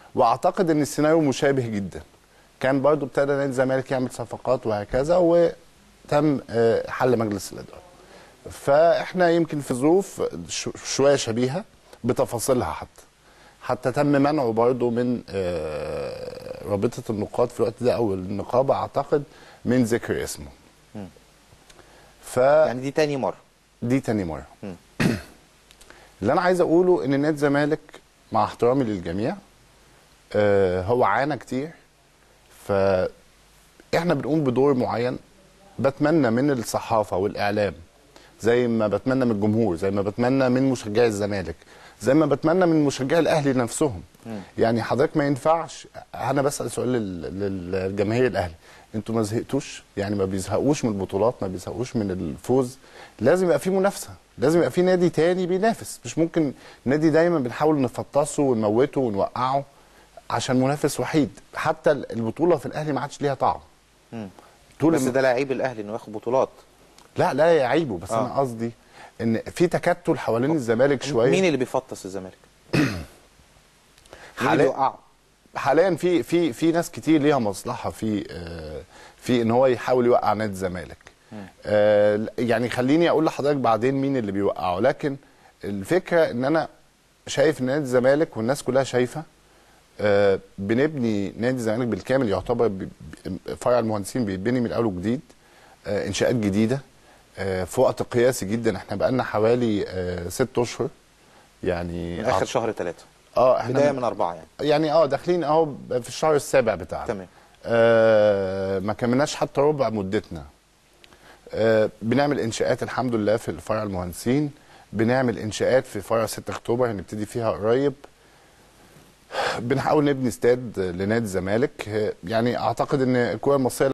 واعتقد ان السيناريو مشابه جدا كان برضو ابتدى نادي الزمالك يعمل صفقات وهكذا وتم آه، حل مجلس الاداره فاحنا يمكن في ظروف ش- شويه شبيهه بتفاصيلها حتى حتى تم منعه برضه من آه، رابطه النقاد في الوقت ده او النقابه اعتقد من ذكر اسمه فدي يعني دي تاني مره تاني مره اللي انا عايز اقوله ان نادي الزمالك مع احترامي للجميع آه، هو عانى كتير فاحنا بنقوم بدور معين بتمنى من الصحافه والاعلام زي ما بتمنى من الجمهور زي ما بتمنى من مشجعي الزمالك زي ما بتمنى من مشجعي الاهلي نفسهم يعني حضرتك ما ينفعش انا بسال سؤال لل- للجماهير الاهلي انتوا ما زهقتوش يعني ما بيزهقوش من البطولات ما بيزهقوش من الفوز لازم يبقى في منافسه لازم يبقى في نادي تاني بينافس مش ممكن نادي دايما بنحاول نفطسه ونموته ونوقعه عشان منافس وحيد حتى البطوله في الاهلي ما عادش ليها طعم طول بس الم- ده لعيب الاهلي انه ياخد بطولات لا لا يعيبه بس آه. انا قصدي ان في تكتل حوالين الزمالك شويه مين اللي بيفطس الزمالك؟ مين اللي حاليا بيوقعه؟ حاليا في في في ناس كتير ليها مصلحه في آه، في ان هو يحاول يوقع نادي الزمالك آه، يعني خليني اقول لحضرتك بعدين مين اللي بيوقعه لكن الفكره ان انا شايف ان نادي الزمالك والناس كلها شايفه آه، بنبني نادي الزمالك بالكامل يعتبر ب- ب- فرع المهندسين بيتبني من اول وجديد آه، انشاءات جديده آه، في وقت قياسي جدا احنا بقالنا حوالي آه، ست اشهر يعني من اخر أعت- شهر ثلاثه اه احنا بدايه من اربعه يعني يعني اه داخلين اهو في الشهر السابع بتاعنا تمام. آه ما كملناش حتى ربع مدتنا آه بنعمل انشاءات الحمد لله في فرع المهندسين بنعمل انشاءات في فرع 6 اكتوبر هنبتدي فيها قريب بنحاول نبني استاد لنادي الزمالك آه، يعني اعتقد ان الكره المصريه